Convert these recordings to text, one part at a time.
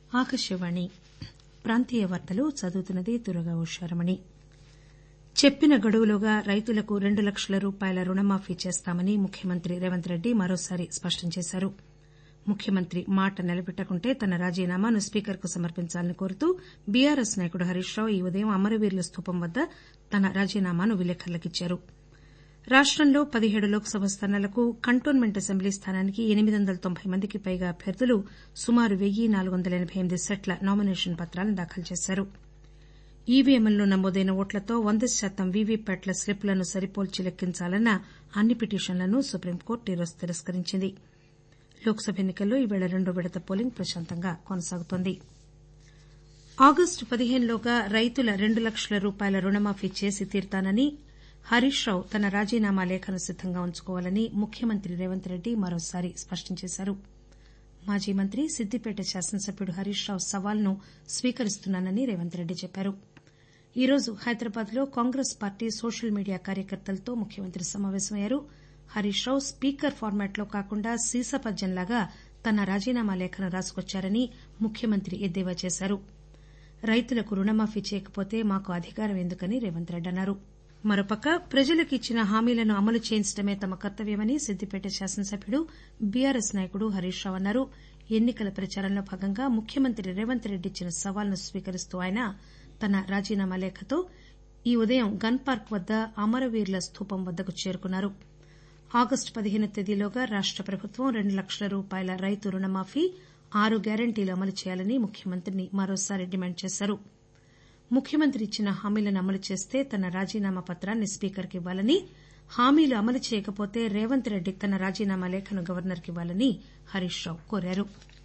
ఆకాశవాణి ప్రాంతీయ వార్తలు చదువుతున్నది దుర్గా ఉషారమణి చెప్పిన గడువులోగా రైతులకు రెండు లక్షల రూపాయల రుణమాఫీ చేస్తామని ముఖ్యమంత్రి రేవంత్ రెడ్డి మరోసారి స్పష్టం చేశారు ముఖ్యమంత్రి మాట నిలబెట్టకుంటే తన రాజీనామాను స్పీకర్కు సమర్పించాలని కోరుతూ బీఆర్ఎస్ నాయకుడు హరీష్ రావు ఈ ఉదయం అమరవీరుల స్తూపం వద్ద తన రాజీనామాను విలేకరులకిచ్చారు రాష్టంలో పదిహేడు లోక్సభ స్థానాలకు కంటోన్మెంట్ అసెంబ్లీ స్థానానికి ఎనిమిది వందల తొంభై మందికి పైగా అభ్యర్థులు సుమారు వెయ్యి నాలుగు వందల ఎనబై ఎనిమిది సెట్ల నామినేషన్ పత్రాలను దాఖలు చేశారు ఈవీఎంలలో నమోదైన ఓట్లతో వంద శాతం వీవీప్యాట్ల స్లిప్లను సరిపోల్చి లెక్కించాలన్న అన్ని పిటిషన్లను సుప్రీంకోర్టు ఈరోజు తిరస్కరించింది లోక్సభ ఎన్ని కల్లో ఈరోజు రెండో విడత పోలింగ్ ప్రశాంతంగా కొనసాగుతోంది ఆగస్టు పదిహేనులోగా రైతుల రెండు లక్షల రూపాయల రుణమాఫీ చేసి తీరుతానని హరీష్ రావు తన రాజీనామా లేఖను సిద్దంగా ఉంచుకోవాలని ముఖ్యమంత్రి రేవంత్ రెడ్డి మరోసారి స్పష్టం చేశారు మాజీ మంత్రి సిద్దిపేట శాసనసభ్యుడు హరీష్ రావు సవాల్ను స్వీకరిస్తున్నానని రేవంత్ రెడ్డి చెప్పారు ఈరోజు హైదరాబాద్ లో కాంగ్రెస్ పార్టీ సోషల్ మీడియా కార్యకర్తలతో ముఖ్యమంత్రి సమాపేశమయ్యారు హరీష్ రావు స్పీకర్ ఫార్మాట్లో కాకుండా సీసపద్యంలాగా తన రాజీనామా లేఖను రాసుకొచ్చారని ముఖ్యమంత్రి ఎద్దేవా చేశారు రైతులకు రుణమాఫీ చేయకపోతే మాకు అధికారం ఎందుకని రేవంత్ రెడ్డి అన్నారు మరోపక్క ప్రజలకు ఇచ్చిన హామీలను అమలు చేయించడమే తమ కర్తవ్యమని సిద్దిపేట శాసనసభ్యుడు బీఆర్ఎస్ నాయకుడు హరీష్ రావు అన్నారు ఎన్ని కల ప్రచారంలో భాగంగా ముఖ్యమంత్రి రేవంత్ రెడ్డి ఇచ్చిన సవాల్ను స్వీకరిస్తూ ఆయన తన రాజీనామా లేఖతో ఈ ఉదయం గన్ పార్క్ వద్ద అమరవీరుల స్తూపం వద్దకు చేరుకున్నారు ఆగస్టు పదిహేను తేదీలోగా రాష్ట ప్రభుత్వం రెండు లక్షల రూపాయల రైతు రుణమాఫీ ఆరు గ్యారంటీలు అమలు చేయాలని ముఖ్యమంత్రిని మరోసారి డిమాండ్ చేశారు ముఖ్యమంత్రి ఇచ్చిన హామీలను అమలు చేస్తే తన రాజీనామా పత్రాన్ని స్పీకర్కు ఇవ్వాలని హామీలు అమలు చేయకపోతే రేవంత్ రెడ్డి తన రాజీనామా లేఖను గవర్నర్కు ఇవ్వాలని హరీష్ రావు కోరారు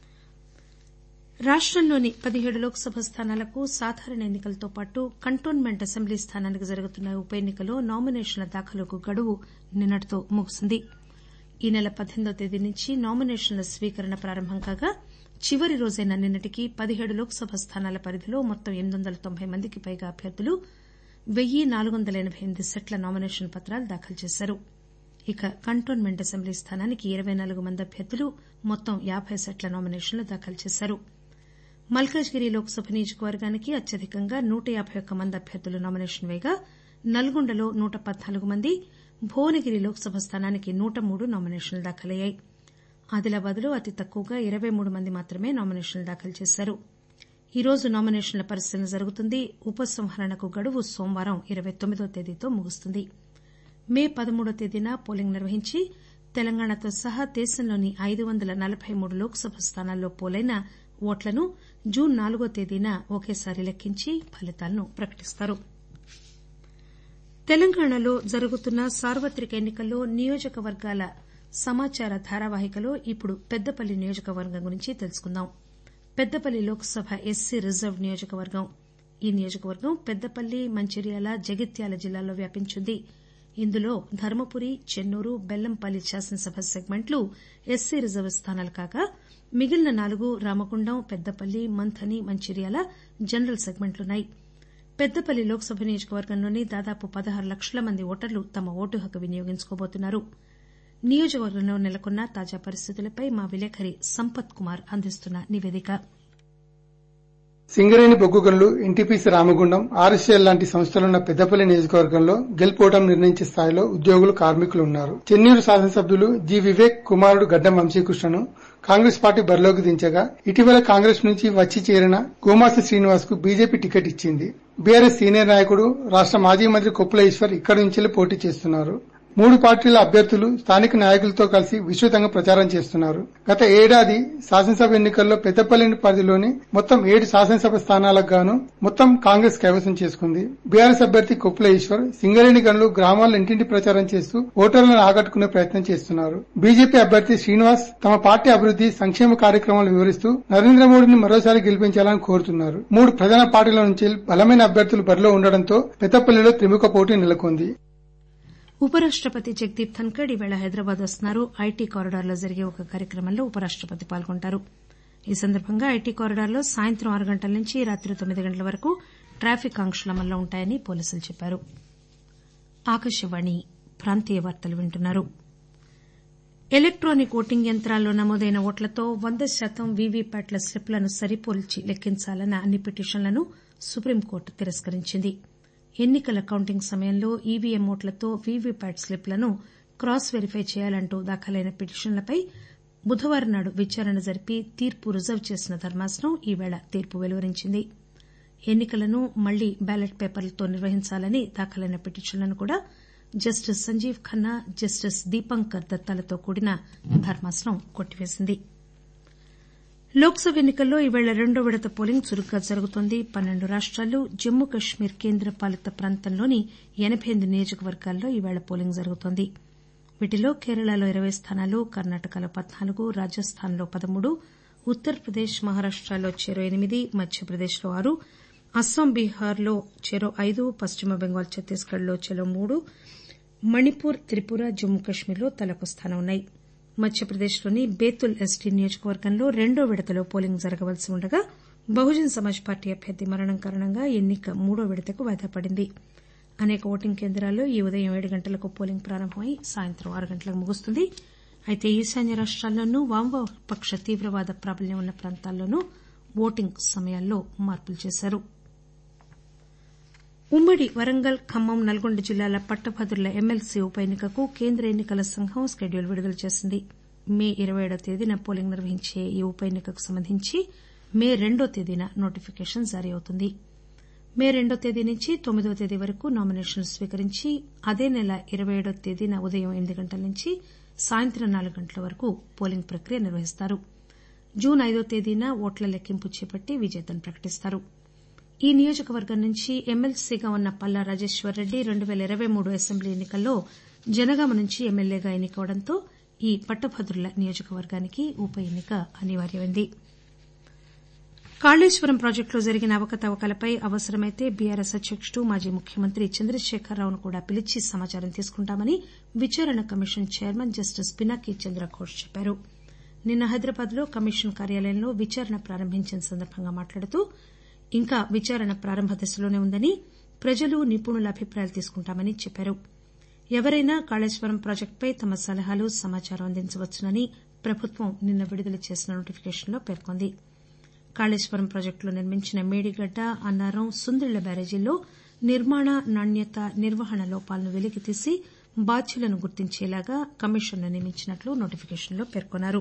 రాష్టంలోని పదిహేడు లోక్సభ స్థానాలకు సాధారణ ఎన్ని కలతో పాటు కంటోన్మెంట్ అసెంబ్లీ స్థానానికి జరుగుతున్న ఉప ఎన్ని కలో నామినేషన్ల దాఖలుకు గడువు నిన్నటితో ముగిసింది ఈ నెల పద్దెనిమిదివ తేదీ నుంచి నామినేషన్ల స్వీకరణ ప్రారంభం కాగా చివరి రోజైన నిన్నటికి పదిహేడు లోక్సభ స్థానాల పరిధిలో మొత్తం ఎనిమిది వందల తొంభై మందికి పైగా అభ్యర్థులు వెయ్యి నాలుగు వందల ఎనబై ఎనిమిది సెట్ల నామినేషన్ పత్రాలు దాఖలు చేశారు ఇక కంటోన్మెంట్ అసెంబ్లీ స్థానానికి ఇరవై నాలుగు మంది అభ్యర్థులు మొత్తం యాబై సెట్ల నామినేషన్లు దాఖలు చేశారు మల్కాజ్గిరి లోక్సభ నియోజకవర్గానికి అత్యధికంగా నూట యాబై ఒక్క మంది అభ్యర్థులు నామినేషన్ వేయగా నల్గొండలో నూట పద్నాలుగు మంది భువనగిరి లోక్సభ స్థానానికి నూట మూడు నామినేషన్లు దాఖలయ్యాయి ఆదిలాబాద్ లో అతి తక్కువగా ఇరవై మూడు మంది మాత్రమే నామినేషన్లు దాఖలు చేశారు ఈరోజు నామినేషన్ల పరిశీలన జరుగుతుంది ఉపసంహరణకు గడువు సోమవారం ఇరవై తొమ్మిదో తేదీతో ముగుస్తుంది మే పదమూడో తేదీన పోలింగ్ నిర్వహించి తెలంగాణతో సహా దేశంలోని ఐదు వందల నలబై మూడు లోక్సభ స్థానాల్లో పోలైన ఓట్లను జూన్ నాలుగో తేదీన ఒకేసారి లెక్కించి ఫలితాలను ప్రకటిస్తారు తెలంగాణలో జరుగుతున్న సార్వత్రిక ఎన్ని కల్లో నియోజకవర్గాల సమాచార ధారావాహికలో ఇప్పుడు పెద్దపల్లి నియోజకవర్గం గురించి తెలుసుకుందాం పెద్దపల్లి లోక్సభ ఎస్సీ రిజర్వ్ నియోజకవర్గం ఈ నియోజకవర్గం పెద్దపల్లి మంచిర్యాల జగిత్యాల జిల్లాల్లో వ్యాపించింది ఇందులో ధర్మపురి చెన్నూరు బెల్లంపల్లి శాసనసభ సెగ్మెంట్లు ఎస్సీ రిజర్వ్ స్థానాలు కాగా మిగిలిన నాలుగు రామగుండం పెద్దపల్లి మంథని మంచిర్యాల జనరల్ సెగ్మెంట్లున్నాయి పెద్దపల్లి లోక్సభ నియోజకవర్గంలోని దాదాపు పదహారు లక్షల మంది ఓటర్లు తమ ఓటు హక్కు వినియోగించుకోబోతున్నారు నియోజకవర్గంలో నెలకొన్న తాజా పరిస్థితులపై మా విలేకరి సంపత్ కుమార్ అందిస్తున్న నివేదిక సింగరేణి బొగ్గు గనులు ఎన్టీపీసీ రామగుండం ఆర్ఎస్ఎల్ లాంటి సంస్థలున్న పెద్దపల్లి నియోజకవర్గంలో గెలుపోవడం నిర్ణయించే స్థాయిలో ఉద్యోగులు కార్మికులు ఉన్నారు చెన్నూరు శాసనసభ్యులు జి వివేక్ కుమారుడు గడ్డం వంశీకృష్ణను కాంగ్రెస్ పార్టీ బరిలోకి దించగా ఇటీవల కాంగ్రెస్ నుంచి వచ్చి చేరిన గోమాసి శ్రీనివాస్ కు బీజేపీ టికెట్ ఇచ్చింది బీఆర్ఎస్ సీనియర్ నాయకుడు రాష్ట మాజీ మంత్రి కొప్పుల ఈశ్వర్ ఇక్కడి నుంచి పోటీ చేస్తున్నారు మూడు పార్టీల అభ్యర్థులు స్థానిక నాయకులతో కలిసి విస్తృతంగా ప్రచారం చేస్తున్నారు గత ఏడాది శాసనసభ ఎన్నికల్లో పెద్దపల్లి పరిధిలోని మొత్తం ఏడు శాసనసభ స్థానాలకు గాను మొత్తం కాంగ్రెస్ కైవసం చేసుకుంది బీఆర్ఎస్ అభ్యర్థి కొప్పుల ఈశ్వర్ సింగరేణి గనులు గ్రామాల్లో ఇంటింటి ప్రచారం చేస్తూ ఓటర్లను ఆకట్టుకునే ప్రయత్నం చేస్తున్నారు బీజేపీ అభ్యర్థి శ్రీనివాస్ తమ పార్టీ అభివృద్ది సంక్షేమ కార్యక్రమాలు వివరిస్తూ నరేంద్ర మోడీని మరోసారి గెలిపించాలని కోరుతున్నారు మూడు ప్రధాన పార్టీల నుంచి బలమైన అభ్యర్థులు బరిలో ఉండడంతో పెద్దపల్లిలో త్రిముఖ పోటీ నెలకొంది ఉపరాష్టపతి జగదీప్ ధన్కడ్ ఈవేళ హైదరాబాద్ వస్తున్నారు ఐటీ కారిడార్లో జరిగే ఒక కార్యక్రమంలో ఉపరాష్టపతి పాల్గొంటారు ఈ సందర్భంగా ఐటీ కారిడార్లో సాయంత్రం ఆరు గంటల నుంచి రాత్రి తొమ్మిది గంటల వరకు ట్రాఫిక్ ఆంక్షలు అమల్లో ఉంటాయని పోలీసులు చెప్పారు ఎలక్టానిక్ ఓటింగ్ యంత్రాల్లో నమోదైన ఓట్లతో వంద శాతం వీవీప్యాట్ల స్లిప్లను సరిపోల్చి లెక్కించాలన్న అన్ని పిటిషన్లను సుప్రీంకోర్టు తిరస్కరించింది ఎన్నికల కౌంటింగ్ సమయంలో ఈవీఎం ఓట్లతో వీవీప్యాట్ స్లిప్లను క్రాస్ వెరిఫై చేయాలంటూ దాఖలైన పిటిషన్లపై బుధవారం నాడు విచారణ జరిపి తీర్పు రిజర్వ్ చేసిన ధర్మాసనం ఈవేళ తీర్పు వెలువరించింది ఎన్నికలను మళ్లీ బ్యాలెట్ పేపర్లతో నిర్వహించాలని దాఖలైన పిటిషన్లను కూడా జస్టిస్ సంజీవ్ ఖన్నా జస్టిస్ దీపంకర్ దత్తాలతో కూడిన ధర్మాసనం కొట్టివేసింది లోక్ సభ ఎన్నికల్లో ఈవేళ రెండో విడత పోలింగ్ చురుగ్గా జరుగుతోంది పన్నెండు రాష్టాలు జమ్మూ కశ్మీర్ కేంద్ర పాలిత ప్రాంతంలోని ఎనబై ఎనిమిది నియోజకవర్గాల్లో ఈవేళ పోలింగ్ జరుగుతోంది వీటిలో కేరళలో ఇరవై స్థానాలు కర్ణాటకలో పద్నాలుగు రాజస్థాన్లో పదమూడు ఉత్తరప్రదేశ్ మహారాష్టలో చెరో ఎనిమిది మధ్యప్రదేశ్లో ఆరు అస్సాం బీహార్లో చెరో ఐదు పశ్చిమ బెంగాల్ ఛత్తీస్గఢ్లో చెరో మూడు మణిపూర్ త్రిపుర జమ్మూ కశ్మీర్లో తలొక స్థానం ఉన్నాయి మధ్యప్రదేశ్లోని బేతుల్ ఎస్టీ నియోజకవర్గంలో రెండో విడతలో పోలింగ్ జరగవలసి ఉండగా బహుజన్ సమాజ్ పార్టీ అభ్యర్థి మరణం కారణంగా ఎన్నిక మూడో విడతకు వాయిదా పడింది అనేక ఓటింగ్ కేంద్రాల్లో ఈ ఉదయం ఏడు గంటలకు పోలింగ్ ప్రారంభమై సాయంత్రం ఆరు గంటలకు ముగుస్తుంది అయితే ఈశాన్య రాష్టాల్లోనూ వామపక్ష తీవ్రవాద ప్రాబల్యం ఉన్న ప్రాంతాల్లోనూ ఓటింగ్ సమయాల్లో మార్పులు చేశారు ఉమ్మడి వరంగల్ ఖమ్మం నల్గొండ జిల్లాల పట్టభద్రుల ఎమ్మెల్సీ ఉప ఎన్నికకు కేంద్ర ఎన్నికల సంఘం షెడ్యూల్ విడుదల చేసింది మే ఇరవై ఏడవ తేదీన పోలింగ్ నిర్వహించే ఈ ఉప ఎన్నికకు సంబంధించి మే రెండో తేదీన నోటిఫికేషన్ జారీ అవుతుంది మే రెండో తేదీ నుంచి తొమ్మిదో తేదీ వరకు నామినేషన్లు స్వీకరించి అదే నెల ఇరవై ఏడవ తేదీన ఉదయం ఎనిమిది గంటల నుంచి సాయంత్రం నాలుగు గంటల వరకు పోలింగ్ ప్రక్రియ నిర్వహిస్తారు జూన్ ఐదో తేదీన ఓట్ల లెక్కింపు చేపట్టి విజేతను ప్రకటిస్తారు ఈ నియోజకవర్గం నుంచి ఎమ్మెల్సీగా ఉన్న పల్లా రాజేశ్వరరెడ్డి రెండు పేల ఇరవై మూడు అసెంబ్లీ ఎన్నికల్లో జనగామ నుంచి ఎమ్మెల్యేగా ఎన్నికవడంతో ఈ పట్టభద్రుల నియోజకవర్గానికి ఉప ఎన్నిక అనివార్యమైంది కాళేశ్వరం ప్రాజెక్టులో జరిగిన అవకతవకలపై అవసరమైతే బీఆర్ఎస్ అధ్యకుడు మాజీ ముఖ్యమంత్రి చంద్రశేఖరరావును కూడా పిలిచి సమాచారం తీసుకుంటామని విచారణ commission chairman justice Pinaki Chandra Ghose చెప్పారు నిన్న హైదరాబాద్ లో కమిషన్ కార్యాలయంలో విచారణ ప్రారంభించిన సందర్భంగా మాట్లాడుతూ ఇంకా విచారణ ప్రారంభ దశలోనే ఉందని ప్రజలు నిపుణుల అభిప్రాయాలు తీసుకుంటామని చెప్పారు ఎవరైనా కాళేశ్వరం ప్రాజెక్టుపై తమ సలహాలు సమాచారం అందించవచ్చునని ప్రభుత్వం నిన్న విడుదల చేసిన నోటిఫికేషన్లో పేర్కొంది కాళేశ్వరం ప్రాజెక్టులో నిర్మించిన మేడిగడ్డ అన్నారం సుందిళ్ల బ్యారేజీల్లో నిర్మాణ నాణ్యత నిర్వహణ లోపాలను వెలికితీసి బాధ్యులను గుర్తించేలాగా కమిషన్ను నియమించినట్లు నోటిఫికేషన్లో పేర్కొన్నారు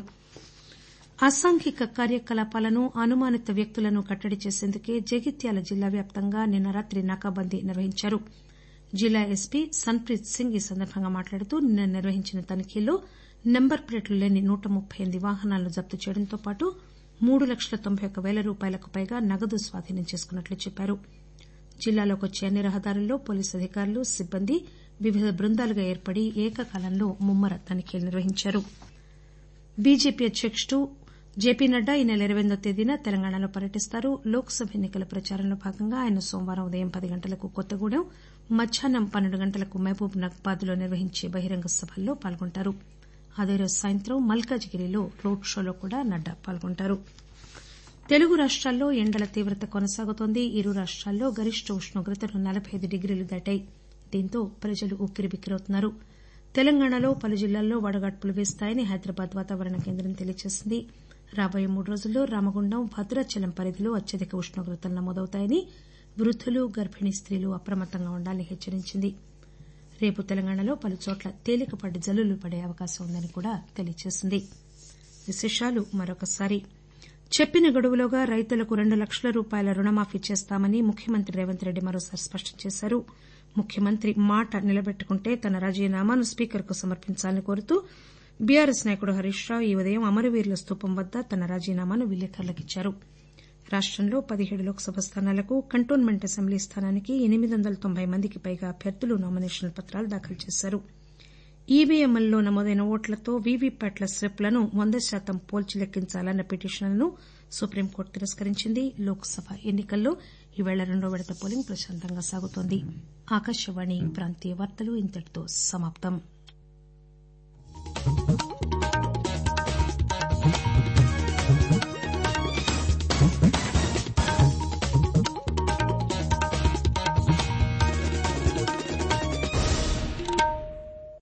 అసాంఘిక కార్యకలాపాలను అనుమానిత వ్యక్తులను కట్టడి చేసేందుకే జగిత్యాల జిల్లా వ్యాప్తంగా నిన్న రాత్రి నాకాబందీ నిర్వహించారు జిల్లా ఎస్పీ సన్ప్రీత్ సింగ్ ఈ సందర్భంగా మాట్లాడుతూ నిన్న నిర్వహించిన తనిఖీల్లో నెంబర్ ప్లేట్లు లేని నూట ముప్పై ఎనిమిది వాహనాలను జప్తు చేయడంతో పాటు మూడు లక్షల తొంభై ఒక్క పేల రూపాయలకు పైగా నగదు స్వాధీనం చేసుకున్నట్లు చెప్పారు జిల్లాలోకి వచ్చే అన్ని రహదారుల్లో పోలీసు అధికారులు సిబ్బంది వివిధ బృందాలుగా ఏర్పడి ఏకకాలంలో ముమ్మర తనిఖీలు నిర్వహించారు బీజేపీ అధ్యకుడు జేపీ నడ్డా ఈ నెల ఇరవై ఎనిమిదో తేదీన తెలంగాణలో పర్యటిస్తారు లోక్ సభ ఎన్నికల ప్రచారంలో భాగంగా ఆయన సోమవారం ఉదయం పది గంటలకు కొత్తగూడెం మధ్యాహ్నం పన్నెండు గంటలకు మహబూబ్ నాబాద్ లో నిర్వహించే బహిరంగ సభల్లో పాల్గొంటారు అదే రోజు సాయంత్రం మల్కాజిగిరిలో రోడ్ షోలో కూడా నడ్డా పాల్గొంటారు తెలుగు రాష్టాల్లో ఎండల తీవ్రత కొనసాగుతోంది ఇరు రాష్టాల్లో గరిష్ట ఉష్ణోగ్రతలు నలబై ఐదు డిగ్రీలు దాటాయి దీంతో ప్రజలు ఉక్కిరిబిక్కిరవుతున్నారు తెలంగాణలో పలు జిల్లాల్లో వడగాడ్పులు వీస్తాయని హైదరాబాద్ వాతావరణ కేంద్రం తెలియజేసింది రాబోయే మూడు రోజుల్లో రామగుండం భద్రాచలం పరిధిలో అత్యధిక ఉష్ణోగ్రతలు నమోదవుతాయని వృద్దులు గర్భిణీ స్త్రీలు అప్రమత్తంగా ఉండాలని హెచ్చరించింది రేపు తెలంగాణలో పలుచోట్ల తేలికపాటి జల్లులు పడే అవకాశం ఉందని కూడా తెలియజేసింది విశేషాలు మరొకసారి చెప్పిన గడువులోగా రైతులకు రెండు లక్షల రూపాయల రుణమాఫీ చేస్తామని ముఖ్యమంత్రి రేవంత్ రెడ్డి మరోసారి స్పష్టం చేశారు ముఖ్యమంత్రి మాట నిలబెట్టుకుంటే తన రాజీనామాను స్పీకర్కు సమర్పించాలని కోరుతూ బీఆర్ఎస్ నాయకుడు హరీష్ రావు ఈ ఉదయం అమరవీరుల స్తూపం వద్ద తన రాజీనామాను విలేకరులకిచ్చారు రాష్టంలో పదిహేడు లోక్సభ స్థానాలకు కంటోన్మెంట్ అసెంబ్లీ స్థానానికి ఎనిమిది వందల తొంభై మందికి పైగా అభ్యర్థులు నామినేషన్ పత్రాలు దాఖలు చేశారు ఈవీఎంలలో నమోదైన ఓట్లతో వీవీప్యాట్ల స్లిప్లను వంద శాతం పోల్చి లెక్కించాలన్న పిటిషన్లను సుప్రీంకోర్టు తిరస్కరించింది లోక్సభ ఎన్నికల్లో ఈవేళ రెండో విడత పోలింగ్ ప్రశాంతంగా సాగుతోంది ఆకాశవాణి ప్రాంతీయ వార్తలు ఇంతటితో సమాప్తం